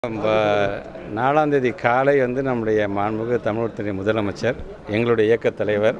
நாலாம் தேதி காலை வந்து நம்முடைய மாண்புமிகு தமிழகத்தினுடைய முதலமைச்சர் எங்களுடைய இயக்கத் தலைவர்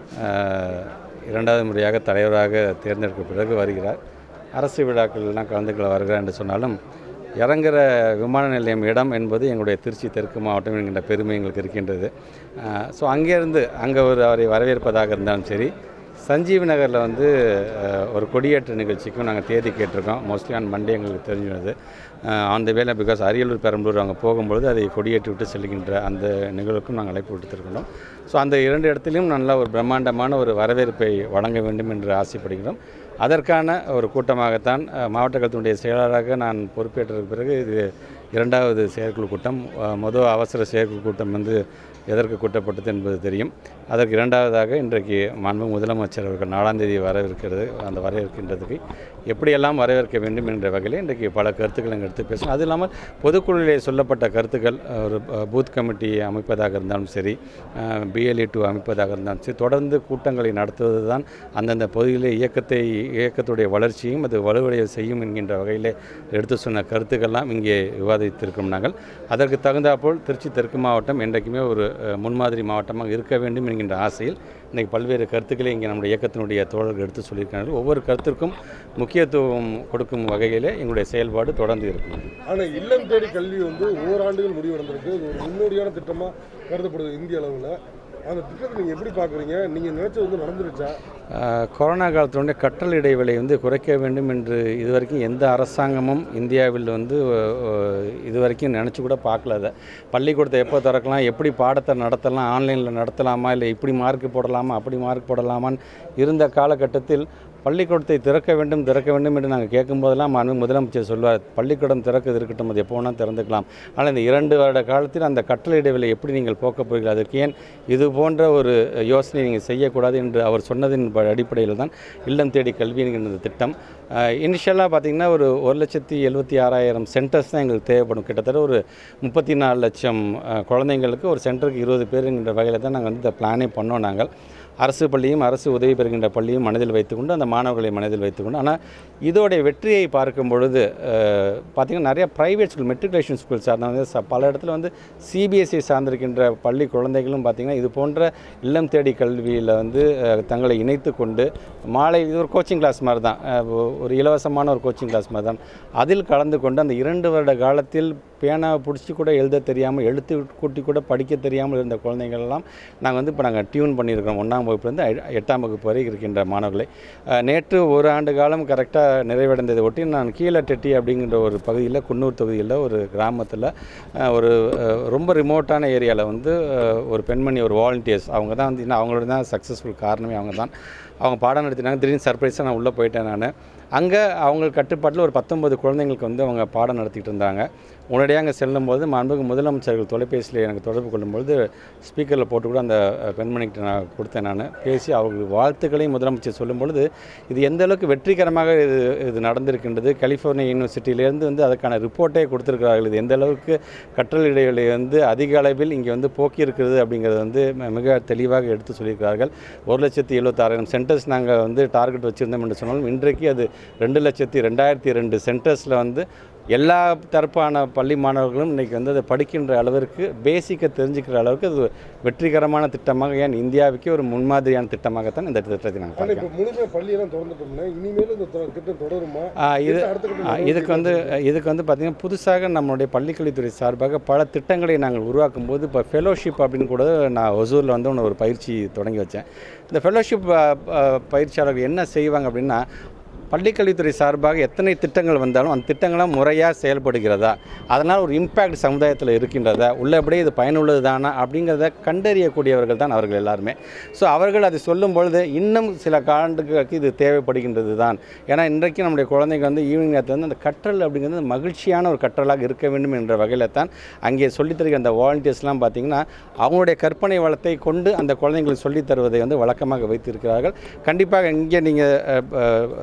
அஹ், இரண்டாவது முறையாக தலைவராக தேர்ந்தெடுக்க பிறகு வருகிறார் அரசு விழாக்கள்லாம் கலந்துக்கொள்ள வருகிறார் என்று சொன்னாலும் இறங்குற விமான நிலையம் இடம் என்பது எங்களுடைய திருச்சி தெற்கு மாவட்டம் என்கின்ற பெருமை எங்களுக்கு இருக்கின்றது ஸோ அங்கேருந்து அங்கே ஒரு அவரை வரவேற்பதாக இருந்தாலும் சரி சஞ்சீவ் நகரில் வந்து அஹ், ஒரு கொடியேற்ற நிகழ்ச்சிக்கும் நாங்கள் தேதி கேட்டிருக்கோம் மோஸ்ட்லி ஆன் மண்டே எங்களுக்கு தெரிஞ்சுனது ஆன் த வேலை பிகாஸ் அரியலூர் பெரம்பலூர் அங்கே போகும்பொழுது அதை கொடியேற்றி விட்டு செல்கின்ற அந்த நிகழ்வுக்கும் நாங்கள் அழைப்பு விடுத்திருக்கிறோம் ஸோ அந்த இரண்டு இடத்திலும் நல்ல ஒரு பிரம்மாண்டமான ஒரு வரவேற்பை வழங்க வேண்டும் என்று ஆசைப்படுகிறோம் அதற்கான ஒரு கூட்டமாகத்தான் அஹ், மாவட்ட கழகத்தினுடைய செயலாளராக நான் பொறுப்பேற்ற பிறகு இது இரண்டாவது செயற்குழு கூட்டம் அஹ், மொதல் அவசர செயற்குழு கூட்டம் வந்து எதற்கு கூட்டப்பட்டது என்பது தெரியும் அதற்கு இரண்டாவதாக இன்றைக்கு மாண்பு முதலமைச்சர் அவர்கள் நாலாம் தேதி வரவிருக்கிறது அந்த வரவிருக்கின்றதுக்கு எப்படியெல்லாம் வரவேற்க வேண்டும் என்ற வகையில் இன்றைக்கு பல கருத்துக்களை இங்கே எடுத்து பேசணும் அது இல்லாமல் பொதுக்குழுவிலே சொல்லப்பட்ட கருத்துக்கள் ஒரு அஹ், பூத் கமிட்டி அமைப்பதாக இருந்தாலும் சரி பிஎல்இ டூ அமைப்பதாக இருந்தாலும் சரி தொடர்ந்து கூட்டங்களை நடத்துவது தான் அந்தந்த பகுதியிலே இயக்கத்தை இயக்கத்துடைய வளர்ச்சியும் அது வலுவடைய செய்யும் என்கின்ற வகையிலே எடுத்து சொன்ன கருத்துக்கள்லாம் இங்கே விவாதித்திருக்கிறோம் நாங்கள் அதற்கு தகுந்தாற்போல் திருச்சி தெற்கு மாவட்டம் என்றைக்குமே ஒரு அஹ், முன்மாதிரி மாவட்டமாக இருக்க வேண்டும் என்கின்ற ஆசையில் இன்றைக்கு பல்வேறு கருத்துக்களை இங்கே நம்முடைய இயக்கத்தினுடைய தோழர்கள் எடுத்து சொல்லியிருக்கிறார்கள் ஒவ்வொரு கருத்திற்கும் முக்கியத்துவம் கொடுக்கும் வகையிலே எங்களுடைய செயல்பாடு தொடர்ந்து இருக்கும் ஆனால் இல்லம் தேடி கல்வி வந்து ஓராண்டுகள் முடிவடைந்திருக்கு இது ஒரு முன்னோடியான திட்டமாக கருதப்படுது இந்திய அளவில் அந்த திட்டத்தை நீங்கள் எப்படி பார்க்குறீங்க நீங்கள் நினைச்சது வந்து நடந்துருச்சா ஆஹ், கொரோனா காலத்தினுடைய கற்றல் இடைவெளி வந்து குறைக்க வேண்டும் என்று இதுவரைக்கும் எந்த அரசாங்கமும் இந்தியாவில் வந்து ஆஹ், இதுவரைக்கும் நினச்சி கூட பார்க்கல அதை பள்ளிக்கூடத்தை எப்போ திறக்கலாம் எப்படி பாடத்தை நடத்தலாம் ஆன்லைனில் நடத்தலாமா இல்லை இப்படி மார்க் போடலாமா அப்படி மார்க் போடலாமான்னு இருந்த காலகட்டத்தில் பள்ளிக்கூடத்தை திறக்க வேண்டும் திறக்க வேண்டும் என்று நாங்கள் கேட்கும்போதெல்லாம் மாண்பு முதலமைச்சர் சொல்வார் பள்ளிக்கூடம் திறக்கிறது இருக்கட்டும் அது எப்போ வேணால் திறந்துக்கலாம் ஆனால் இந்த இரண்டு வருட காலத்தில் அந்த கற்றல் இடைவெளி எப்படி நீங்கள் போக்கப் போகிறீர்கள் அதற்கு ஏன் இது போன்ற ஒரு யோசனை நீங்கள் செய்யக்கூடாது என்று அவர் சொன்னதின் ப- அடிப்படையில் தான் இல்லம் தேடி கல்வி என்கின்ற இந்த திட்டம் இனிஷியலாக பார்த்திங்கன்னா ஒரு ஒரு லட்சத்தி எழுபத்தி ஆறாயிரம் சென்டர்ஸ் தான் எங்களுக்கு தேவைப்படும் கிட்டத்தட்ட ஒரு முப்பத்தி நாலு லட்சம் அஹ், குழந்தைங்களுக்கு ஒரு சென்டருக்கு இருபது பேருங்கிற வகையில் தான் நாங்கள் வந்து இந்த பிளானே பண்ணோம் நாங்கள் அரசு பள்ளியும் அரசு உதவி பெறுகின்ற பள்ளியும் மனதில் வைத்துக்கொண்டு அந்த மாணவர்களை மனதில் வைத்துக்கொண்டு ஆனால் இதோடைய வெற்றியை பார்க்கும் பொழுது அஹ், பார்த்திங்கன்னா நிறைய ப்ரைவேட் ஸ்கூல் மெட்ரிகுலேஷன் ஸ்கூல் சார்ந்த வந்து ச- பல இடத்துல வந்து சிபிஎஸ்சி சார்ந்திருக்கின்ற பள்ளி குழந்தைகளும் பார்த்திங்கன்னா இது போன்ற இல்லம் தேடி கல்வியில் வந்து அஹ், தங்களை இணைத்து கொண்டு மாலை இது ஒரு கோச்சிங் கிளாஸ் மாதிரி தான் அஹ், ஒ- ஒரு இலவசமான ஒரு கோச்சிங் கிளாஸ் மாதிரி தான் அதில் கலந்து கொண்டு அந்த இரண்டு வருட காலத்தில் பேனாவை பிடிச்சி கூட எழுத தெரியாமல் எழுத்து கூட்டி கூட படிக்க தெரியாமல் இருந்த குழந்தைகள் எல்லாம் நாங்கள் வந்து இப்போ நாங்கள் டியூன் பண்ணியிருக்கிறோம் ஒன்றாம் வகுப்புலேருந்து ஐ- எட்டாம் வகுப்பு வரை இருக்கின்ற மாணவர்களை அஹ், நேற்று ஒரு ஆண்டு காலம் கரெக்டாக நிறைவடைந்ததை ஒட்டி நான் கீழட்டெட்டி அப்படிங்கிற ஒரு பகுதியில் குன்னூர் தொகுதியில் ஒரு கிராமத்தில் ஒரு அஹ், ரொம்ப ரிமோட்டான ஏரியாவில் வந்து அஹ், ஒரு பெண்மணி ஒரு வாலண்டியர்ஸ் அவங்க தான் வந்து இன்னும் அவங்களோட தான் சக்ஸஸ்ஃபுல் காரணமே அவங்க தான் அவங்க பாடம் நடத்தினாங்க திடீர்னு சர்ப்ரைஸாக நான் உள்ளே போயிட்டேன் நான் அங்கே அவங்க கட்டுப்பாட்டில் ஒரு பத்தொன்பது குழந்தைங்களுக்கு வந்து அவங்க பாடம் நடத்திட்டு இருந்தாங்க உடனடியாக அங்கே செல்லும்போது மாண்புக்கு முதலமைச்சர்கள் தொலைபேசியில் எனக்கு தொடர்பு கொள்ளும்பொழுது ஸ்பீக்கரில் போட்டு கூட அந்த அஹ், பெண்மணிக்கிட்ட நான் கொடுத்தேன் நான் பேசி அவங்களுக்கு வாழ்த்துக்களையும் முதலமைச்சர் சொல்லும் பொழுது இது எந்த அளவுக்கு வெற்றிகரமாக இது இது நடந்திருக்கின்றது கலிஃபோர்னியா யூனிவர்சிட்டியிலேருந்து வந்து அதுக்கான ரிப்போர்ட்டே கொடுத்துருக்கிறார்கள் இது எந்த அளவுக்கு கற்றல் இடைவெளி வந்து அதிக அளவில் இங்கே வந்து போக்கி இருக்கிறது அப்படிங்கிறது வந்து ம- மிக தெளிவாக எடுத்து சொல்லியிருக்கிறார்கள் ஒரு லட்சத்தி எழுபத்தாறாயிரம் சென்டர்ஸ் நாங்கள் வந்து டார்கெட் வச்சுருந்தோம் என்று சொன்னாலும் இன்றைக்கு அது ரெண்டு லட்சத்தி ரெண்டாயிரத்தி ரெண்டு சென்டர்ஸில் வந்து எல்லா தரப்பான பள்ளி மாணவர்களும் இன்றைக்கி வந்து அதை படிக்கின்ற அளவிற்கு பேசிக்கை தெரிஞ்சுக்கிற அளவுக்கு அது வெற்றிகரமான திட்டமாக ஏன் இந்தியாவுக்கே ஒரு முன்மாதிரியான திட்டமாகத்தான் இந்த திட்டத்தை நாங்கள் ஆனால் பார்க்கிறோம் இப்போ முழுமையாக பள்ளியெல்லாம் திறந்துட்டோம்னா இனிமேலும் இந்த தொ- திட்டம் தொடருமா ஆ, இது என்ன அடுத்த கட்ட ஆ, இதுக்கு வந்து இதுக்கு வந்து பார்த்திங்கன்னா புதுசாக நம்மளுடைய பள்ளிக்கல்வித்துறை சார்பாக பல திட்டங்களை நாங்கள் உருவாக்கும் போது இப்போ ஃபெலோஷிப் அப்படின்னு கூட நான் ஒசூரில் வந்து ஒன்று ஒரு பயிற்சி தொடங்கி வச்சேன் இந்த ஃபெலோஷிப் பயிற்சியாளர்கள் என்ன செய்வாங்க அப்படின்னா பள்ளிக்கல்வித்துறை சார்பாக எத்தனை திட்டங்கள் வந்தாலும் அந்த திட்டங்களாம் முறையாக செயல்படுகிறதா அதனால் ஒரு இம்பேக்ட் சமுதாயத்தில் இருக்கின்றதா உள்ளபடியே இது பயனுள்ளது தானா அப்படிங்கிறத கண்டறியக்கூடியவர்கள் தான் அவர்கள் எல்லாருமே ஸோ அவர்கள் அதை சொல்லும் பொழுது இன்னும் சில ஆண்டுகளுக்கு இது தேவைப்படுகின்றது தான் ஏன்னா இன்றைக்கு நம்முடைய குழந்தைங்க வந்து ஈவினிங் நேரத்தில் வந்து அந்த கற்றல் அப்படிங்கிறது மகிழ்ச்சியான ஒரு கற்றலாக இருக்க வேண்டும் என்ற வகையில் தான் அங்கே சொல்லித் தருகிற அந்த வாலண்டியர்ஸ்லாம் பார்த்திங்கன்னா அவங்களுடைய கற்பனை வளத்தை கொண்டு அந்த குழந்தைங்களுக்கு சொல்லித் தருவதை வந்து வழக்கமாக வைத்திருக்கிறார்கள் கண்டிப்பாக இங்கே நீங்கள்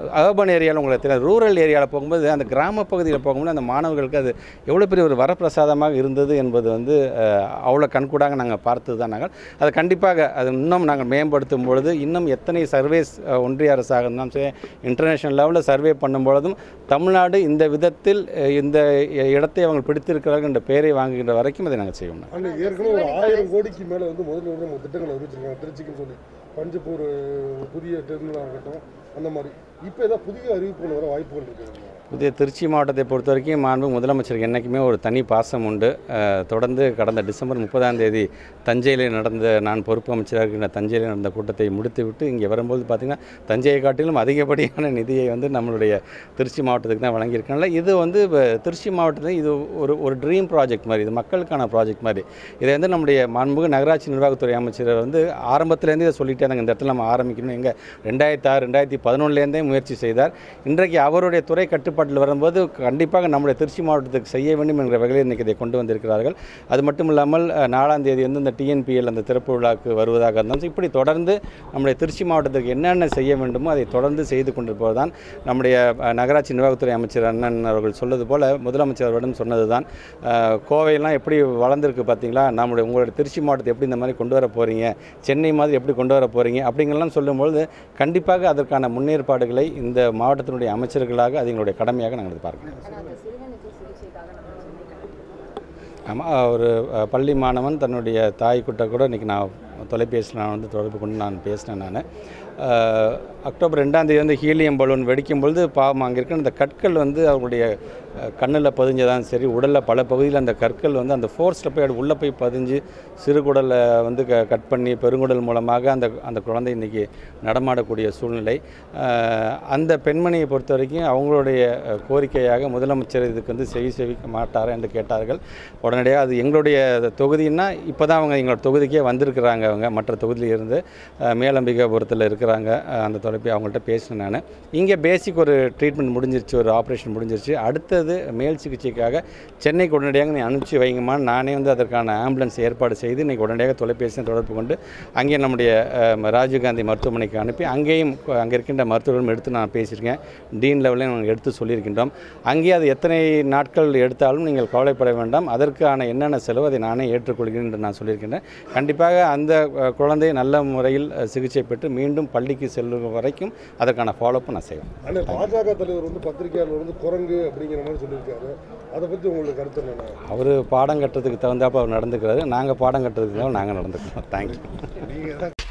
அர்பன் ஏரியாவில் உங்களுக்கு தெரியும் ரூரல் ஏரியாவில் போகும்போது அந்த கிராம பகுதியில் போகும்போது அந்த மாணவர்களுக்கு அது எவ்வளோ பெரிய ஒரு வரப்பிரசாதமாக இருந்தது என்பது வந்து அஹ், அவ்வளோ கண்கூடாக நாங்கள் பார்த்து தான் நாங்கள் அதை கண்டிப்பாக அது இன்னும் நாங்கள் மேம்படுத்தும் பொழுது இன்னும் எத்தனை சர்வேஸ் ஒன்றிய அரசாக இருந்தாலும் சரி இன்டர்நேஷ்னல் லெவலில் சர்வே பண்ணும் பொழுதும் தமிழ்நாடு இந்த விதத்தில் அஹ், இந்த இடத்தை அவங்க பிடித்திருக்கிறார்கள் என்ற பெயரை வாங்குகின்ற வரைக்கும் அதை நாங்கள் செய்வோம் ஆனால் ஏற்கனவே ஒரு ஆயிரம் கோடிக்கு மேலே வந்து முதல்ல வந்து நம்ம திட்டங்களை அறிவிச்சிருக்காங்க திருச்சிக்குன்னு சொல்லி பஞ்சப்பூர் புதிய டெர்மினலாக இருக்கட்டும் அந்த மாதிரி இப்போ ஏதாவது புதிய அறிவிப்புகள் வர வாய்ப்புகள் இருக்குதுங்களா புதிய திருச்சி மாவட்டத்தை பொறுத்த வரைக்கும் மாண்பு முதலமைச்சருக்கு என்றைக்குமே ஒரு தனி பாசம் உண்டு அஹ், தொடர்ந்து கடந்த டிசம்பர் முப்பதாம் தேதி தஞ்சையில் நடந்த நான் பொறுப்பு அமைச்சராக இருக்கின்ற தஞ்சையில் நடந்த கூட்டத்தை முடித்துவிட்டு இங்கே வரும்போது பார்த்திங்கன்னா தஞ்சையை காட்டிலும் அதிகப்படியான நிதியை வந்து நம்மளுடைய திருச்சி மாவட்டத்துக்கு தான் வழங்கியிருக்காங்க இது வந்து இப்ப திருச்சி மாவட்டத்தில் இது ஒரு ஒரு ட்ரீம் ப்ராஜெக்ட் மாதிரி இது மக்களுக்கான ப்ராஜெக்ட் மாதிரி இதை வந்து நம்முடைய மாண்புமிகு நகராட்சி நிர்வாகத்துறை அமைச்சர் வந்து ஆரம்பத்திலேருந்தே இதை சொல்லிட்டே இருந்தாங்க இந்த இடத்துல நம்ம ஆரம்பிக்கணும் எங்கே ரெண்டாயிரத்தி ஆறு ரெண்டாயிரத்தி பதினொன்றுலேருந்தே முயற்சி செய்தார் இன்றைக்கு அவருடைய துறை கட்டுப்பாட்டில் வரும்போது கண்டிப்பாக நம்முடைய திருச்சி மாவட்டத்துக்கு செய்ய வேண்டும் என்கிற வகையில் இன்றைக்கி இதை கொண்டு வந்திருக்கிறார்கள் அது மட்டும் இல்லாமல் அஹ், நாலாம் தேதி வந்து இந்த டிஎன்பிஎல் அந்த திறப்பு விழாக்கு வருவதாக இருந்தாலும் இப்படி தொடர்ந்து நம்முடைய திருச்சி மாவட்டத்துக்கு என்னென்ன செய்ய வேண்டுமோ அதை தொடர்ந்து செய்து கொண்டிருப்பது தான் நம்முடைய அஹ், நகராட்சி நிர்வாகத்துறை அமைச்சர் அண்ணன் அவர்கள் சொல்வது போல முதலமைச்சர் அவரிடம் சொன்னது தான் கோவையெல்லாம் எப்படி வளர்ந்துருக்கு பார்த்தீங்களா நம்முடைய உங்களுடைய திருச்சி மாவட்டத்தை எப்படி இந்த மாதிரி கொண்டு வர போகிறீங்க சென்னை மாதிரி எப்படி கொண்டு வர போகிறீங்க அப்படிங்கெல்லாம் சொல்லும்பொழுது கண்டிப்பாக அதற்கான முன்னேற்பாடுகளை இந்த மாவட்டத்தினுடைய அமைச்சர்களாக அது எங்களுடைய கடமையாக நாங்கள் இது பார்க்கிறோம் அதாவது சிறுநீரக சிகிச்சைக்காக நம்ம சென்னை கண்டிப்பாக ஆமாம் ஒரு அஹ், பள்ளி மாணவன் தன்னுடைய தாய்கிட்ட கூட இன்றைக்கி நான் தொலைபேசியில் நான் வந்து தொடர்பு கொண்டு நான் பேசினேன் நான் அக்டோபர் ரெண்டாம் தேதி வந்து ஹீலியம் பலூன் வெடிக்கும் பொழுது பாவம் அங்கே இருக்கிற அந்த கற்கள் வந்து அவங்களுடைய கண்ணில் பதிஞ்சதான் சரி உடலில் பல பகுதியில் அந்த கற்கள் வந்து அந்த ஃபோர்ஸில் போய் அது உள்ளே போய் பதிஞ்சு சிறுகுடலை வந்து க கட் பண்ணி பெருங்குடல் மூலமாக அந்த அந்த குழந்தை இன்றைக்கி நடமாடக்கூடிய சூழ்நிலை அஹ், அந்த பெண்மணியை பொறுத்த வரைக்கும் அவங்களுடைய அஹ், கோரிக்கையாக முதலமைச்சர் இதுக்கு வந்து செவி செவிக்க மாட்டாரா என்று கேட்டார்கள் உடனடியாக அது எங்களுடைய தொகுதின்னா இப்போ தான் அவங்க எங்களோட தொகுதிக்கே வந்திருக்கிறாங்க அவங்க மற்ற தொகுதியில் இருந்து அஹ், மேலம்பிகாபுரத்தில் இருக்கிறாங்க அஹ், அந்த தொலைபி அவங்கள்ட்ட பேசினேன் நான் இங்கே பேசிக் ஒரு ட்ரீட்மெண்ட் முடிஞ்சிருச்சு ஒரு ஆப்ரேஷன் முடிஞ்சிருச்சு அடுத்தது மேல் சிகிச்சைக்காக சென்னைக்கு உடனடியாக நீ அனுப்பிச்சு வைங்கம்மா நானே வந்து அதற்கான ஆம்புலன்ஸ் ஏற்பாடு செய்து இன்றைக்கி உடனடியாக தொலைபேசியில் தொடர்பு கொண்டு அங்கே நம்முடைய அஹ், ராஜீவ்காந்தி மருத்துவமனைக்கு அனுப்பி அங்கேயும் கொ- அங்கே இருக்கின்ற மருத்துவர்களும் எடுத்து நான் பேசியிருக்கேன் டீன் லெவலையும் நாங்கள் எடுத்து சொல்லியிருக்கின்றோம் அங்கே அது எத்தனை நாட்கள் எடுத்தாலும் நீங்கள் கவலைப்பட வேண்டாம் அதற்கான என்னென்ன செலவு அதை நானே ஏற்றுக்கொள்கிறேன் என்று நான் சொல்லியிருக்கின்றேன் கண்டிப்பாக அந்த அஹ், குழந்தை நல்ல முறையில் அஹ், சிகிச்சை பெற்று மீண்டும் பள்ளிக்கு செல்லும் வரைக்கும் அதற்கான ஃபாலோஅப் நான் செய்வேன் ஆனால் பாஜக தலைவர் வந்து பத்திரிகையாளர் வந்து குரங்கு அப்படிங்கிற மாதிரி சொல்லியிருக்காரு அதை பற்றி உங்களுக்கு கருத்து என்னென்ன அவர் பாடம் கட்டுறதுக்கு தகுந்தாப்ப அவர் நடந்துக்கிறாரு நாங்கள் பாடம் கட்டுறதுக்கு நாங்கள் நடந்துக்கிறோம் தேங்க்யூ